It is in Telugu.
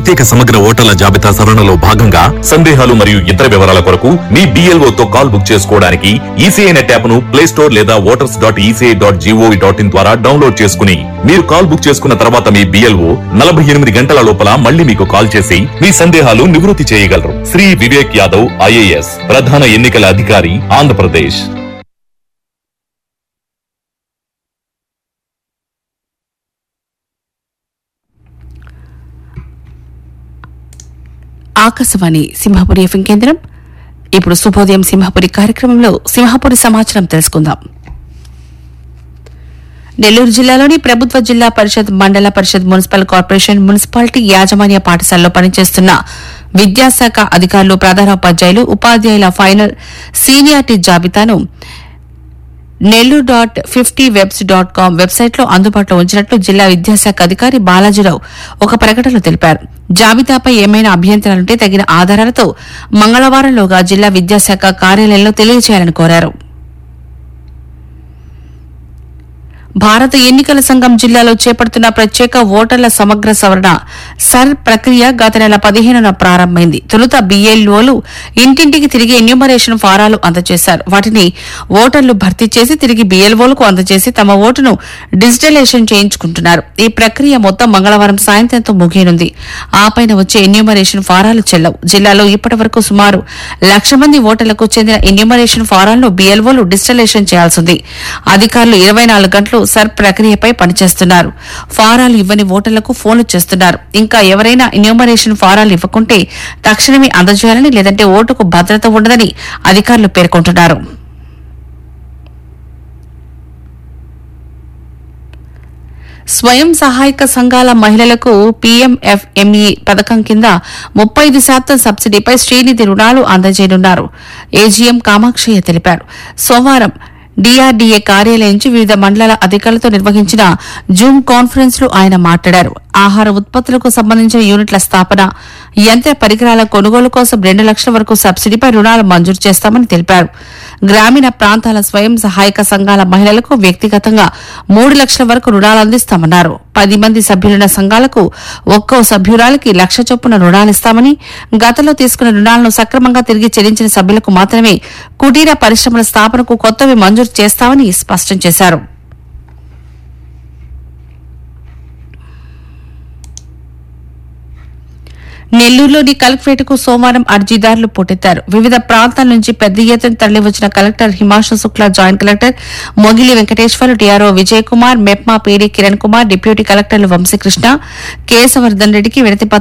ప్రత్యేక సమగ్ర ఓటర్ల జాబితా సవరణలో భాగంగా సందేహాలు మరియు ఇతర వివరాల కొరకు మీ BLO తో కాల్ బుక్ చేసుకోవడానికి ఈసీఐ నెట్ యాప్ ను ప్లే స్టోర్ లేదా voters dot ECI dot GOV dot in ద్వారా డౌన్లోడ్ చేసుకుని మీరు కాల్ బుక్ చేసుకున్న తర్వాత మీ బిఎల్ఓ నలభై ఎనిమిది గంటల లోపల మళ్ళీ మీకు కాల్ చేసి మీ సందేహాలు నివృత్తి చేయగలరు శ్రీ వివేక్ యాదవ్ ఐఏఎస్ ప్రధాన ఎన్నికల అధికారి ఆంధ్రప్రదేశ్ ఆకాశవాణి సింహపురి ఎఫ్ఎం కేంద్రం ఇప్పుడు శుభోదయం సింహపురి కార్యక్రమంలో సింహపురి సమాచారం తెలుసుకుందాం నెల్లూరు జిల్లాలోని ప్రభుత్వ జిల్లా పరిషత్ మండల పరిషత్ మున్సిపల్ కార్పొరేషన్ మున్సిపాలిటీ యాజమాన్య పాఠశాలలో పనిచేస్తున్న విద్యాశాఖ అధికారులు ప్రధానోపాధ్యాయులు ఉపాధ్యాయుల ఫైనల్ సీనియారిటీ జాబితాను Nellore dot fifty webs dot com వెబ్సైట్లో అందుబాటులో ఉంచినట్లు జిల్లా విద్యాశాఖ అధికారి బాలాజీరావు ఒక ప్రకటనలో తెలిపారు జాబితాపై ఏమైనా అభ్యంతరాలుంటే తగిన ఆధారాలతో మంగళవారంలోగా జిల్లా విద్యాశాఖ కార్యాలయంలో తెలియజేయాలని కోరారు భారత ఎన్నికల సంఘం జిల్లాలో చేపడుతున్న ప్రత్యేక ఓటర్ల సమగ్ర సవరణ సర్ ప్రక్రియ గత నెల పదిహేనున ప్రారంభమైంది తొలుత బిఎల్ఓలు ఇంటింటికి తిరిగి ఎన్యూమరేషన్ ఫారాలు అందజేశారు వాటిని ఓటర్లు భర్తీ చేసి తిరిగి బిఎల్ఓలకు అందజేసి తమ ఓటును డిజిటలైజేషన్ చేయించుకుంటున్నారు ఈ ప్రక్రియ మొత్తం మంగళవారం సాయంత్రంతో ముగియనుంది ఆ పైన వచ్చే ఎన్యూమరేషన్ ఫారాలు చెల్లవు జిల్లాలో ఇప్పటి వరకు సుమారు లక్ష మంది ఓటర్లకు చెందిన ఎన్యూమరేషన్ ఫారాలను బిఎల్ఓలు డిజిటలైజేషన్ చేయాల్సింది అధికారులు ఇరవై నాలుగు గంటలు సర్ ప్రక్రియపై పనిచేస్తున్నారు ఫారాలు ఇవ్వని ఓటర్లకు ఫోన్లు చేస్తున్నారు ఇంకా ఎవరైనా ఎన్యూమరేషన్ ఫారాలు ఇవ్వకుంటే తక్షణమే అందజేయాలని లేదంటే ఓటుకు భద్రత ఉండదని అధికారులు పేర్కొంటున్నారు స్వయం సహాయక సంఘాల మహిళలకు పీఎంఎఫ్ఎంఈ పథకం కింద ముప్పై ఐదు శాతం సబ్సిడీపై శ్రీనిధి రుణాలు అందజేయనున్నారు ఏజీఎం కామాక్షయ్య తెలిపారు సోమవారం డీఆర్డీఏ కార్యాలయం నుంచి వివిధ మండలాల అధికారులతో నిర్వహించిన జూమ్ కాన్ఫరెన్స్ లో ఆయన మాట్లాడారు ఆహార ఉత్పత్తులకు సంబంధించిన యూనిట్ల స్థాపన యంత్ర పరికరాల కొనుగోలు కోసం రెండు లక్షల వరకు సబ్సిడీపై రుణాలు మంజూరు చేస్తామని తెలిపారు గ్రామీణ ప్రాంతాల స్వయం సహాయక సంఘాల మహిళలకు వ్యక్తిగతంగా మూడు లక్షల వరకు రుణాలు అందిస్తామన్నారు పది మంది సభ్యులున్న సంఘాలకు ఒక్కో సభ్యురాలికి లక్ష చొప్పున రుణాలిస్తామని గతంలో తీసుకున్న రుణాలను సక్రమంగా తిరిగి చెల్లించిన సభ్యులకు మాత్రమే కుటీర పరిశ్రమల స్థాపనకు కొత్తవి మంజూరు చేస్తామని స్పష్టం చేశారు నెల్లూరులోని కలెక్టరేట్కు సోమవారం అర్జీదారులు పోటెత్తారు వివిధ ప్రాంతాల నుంచి పెద్ద ఎత్తున తరలివచ్చిన collector Himanshu Shukla joint collector Mogili Venkateshwar TRO Vijay Kumar MEPMA PD Kiran Kumar deputy కలెక్టర్లు వంశీకృష్ణ కేశవర్ధన్ రెడ్డికి వినతి పత్రం